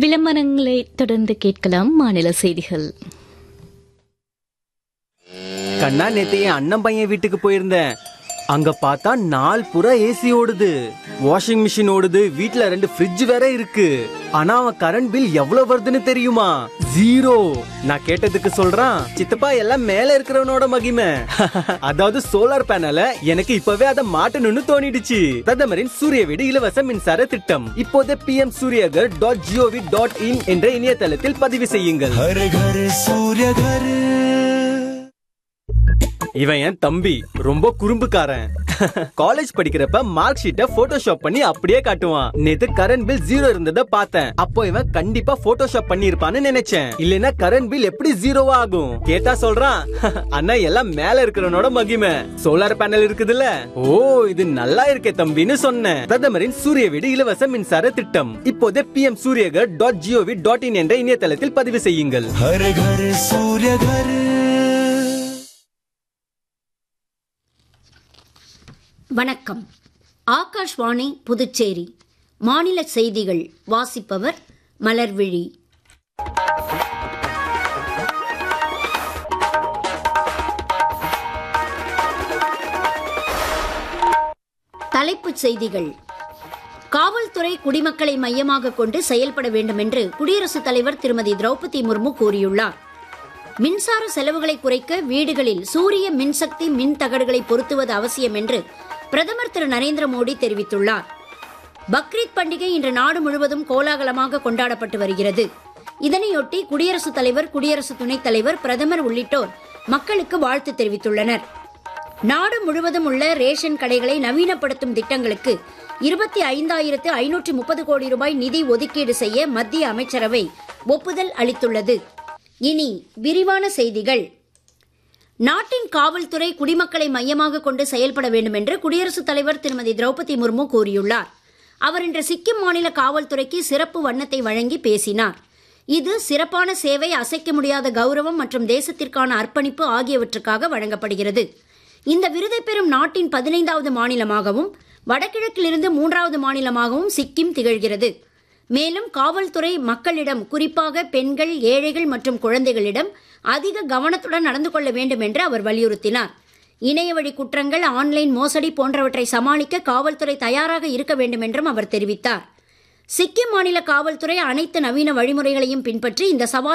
விளம்பரங்களை தொடர்ந்து கேட்கலாம் மாநில செய்திகள் கண்ணா நேத்து என் அண்ணன் பையன் வீட்டுக்கு போயிருந்தேன் அங்க பார்த்தா நாள் புறா ஏசி ஓடுது வாஷிங் மிஷின் ஓடுது வீட்ல ரெண்டு ஃப்ரிட்ஜ் வேற இருக்கு ஆனா அவன் கரண்ட் பில் எவ்வளவு வருதுன்னு தெரியுமா ஜீரோ நான் கேட்டதுக்கு சொல்றான் சித்தப்பா எல்லாம் மேல இருக்கிறவனோட மகிமை அதாவது சோலார் பேனல எனக்கு இப்பவே அதை மாட்டணும்னு தோணிடுச்சு பிரதமரின் சூரிய வீடு இலவச மின்சார திட்டம் இப்போதே P M Suryaghar dot G O V dot in என்ற இணையதளத்தில் பதிவு செய்யுங்கள் हर घर सूर्य घर இவன் என் தம்பி ரொம்ப குறும்புக்காரன் காலேஜ் படிக்கிறப்ப மார்க் ஷீட்டை போட்டோஷாப் பண்ணி அப்படியே காட்டுவான் நேத்து கரண்ட் பில் ஜீரோ இருந்ததை பார்த்தேன் அப்போ இவன் கண்டிப்பா போட்டோஷாப் பண்ணி இருப்பான்னு நினைச்சேன் இல்லனா கரண்ட் பில் எப்படி ஜீரோவா ஆகும் கேட்டா சொல்றான் அண்ணா எல்லாம் மேல இருக்கிறவனோட மகிமை சோலார் பேனல் இருக்குதுல்ல ஓ இது நல்லா இருக்கே தம்பின்னு சொன்னேன் பிரதமரின் சூரிய வீடு இலவச மின்சார திட்டம் இப்போதே P M Suryaghar dot G O V dot in என்ற இணையதளத்தில் பதிவு செய்யுங்கள் हर घर सूर्य घर வணக்கம் ஆகாஷ்வாணி புதுச்சேரி மாநில செய்திகள் வாசிப்பவர் மலர்விழி தலைப்புச் செய்திகள் காவல்துறை குடிமக்களை மையமாக கொண்டு செயல்பட வேண்டும் என்று குடியரசுத் தலைவர் திருமதி திரௌபதி முர்மு கூறியுள்ளார் மின்சார செலவுகளை குறைக்க வீடுகளில் சூரிய மின்சக்தி மின் தகடுகளை பொருத்துவது அவசியம் என்று பிரதமர் திரு நரேந்திர மோடி தெரிவித்துள்ளார் பக்ரீத் பண்டிகை இன்று நாடு முழுவதும் கோலாகலமாக கொண்டாடப்பட்டு வருகிறது இதனையொட்டி குடியரசுத் தலைவர் குடியரசு துணைத் தலைவர் பிரதமர் உள்ளிட்டோர் மக்களுக்கு வாழ்த்து தெரிவித்துள்ளனர் நாடு முழுவதும் உள்ள ரேஷன் கடைகளை நவீனப்படுத்தும் திட்டங்களுக்கு இருபத்தி ஐந்தாயிரத்து ஐநூற்று முப்பது கோடி ரூபாய் நிதி ஒதுக்கீடு செய்ய மத்திய அமைச்சரவை ஒப்புதல் அளித்துள்ளது இனி விரிவான செய்திகள் நாட்டின் காவல்துறை குடிமக்களை மையமாக கொண்டு செயல்பட வேண்டும் என்று குடியரசுத் தலைவர் திருமதி திரௌபதி முர்மு கூறியுள்ளார் அவர் இன்று சிக்கிம் மாநில காவல்துறைக்கு சிறப்பு வண்ணத்தை வழங்கி பேசினார் இது சிறப்பான சேவை அசைக்க முடியாத கௌரவம் மற்றும் தேசத்திற்கான அர்ப்பணிப்பு ஆகியவற்றுக்காக வழங்கப்படுகிறது இந்த விருதை பெறும் நாட்டின் பதினைந்தாவது மாநிலமாகவும் வடகிழக்கிலிருந்து மூன்றாவது மாநிலமாகவும் சிக்கிம் திகழ்கிறது மேலும் காவல்துறை மக்களிடம் குறிப்பாக பெண்கள் ஏழைகள் மற்றும் குழந்தைகளிடம் அதிக கவனத்துடன் நடந்து கொள்ள வேண்டும் என்று அவர் வலியுறுத்தினார் இணையவழி குற்றங்கள் ஆன்லைன் மோசடி போன்றவற்றை சமாளிக்க காவல்துறை தயாராக இருக்க வேண்டும் என்றும் அவர் தெரிவித்தார் சிக்கிம் மாநில காவல்துறை அனைத்து நவீன வழிமுறைகளையும் பின்பற்றி இந்த சவால்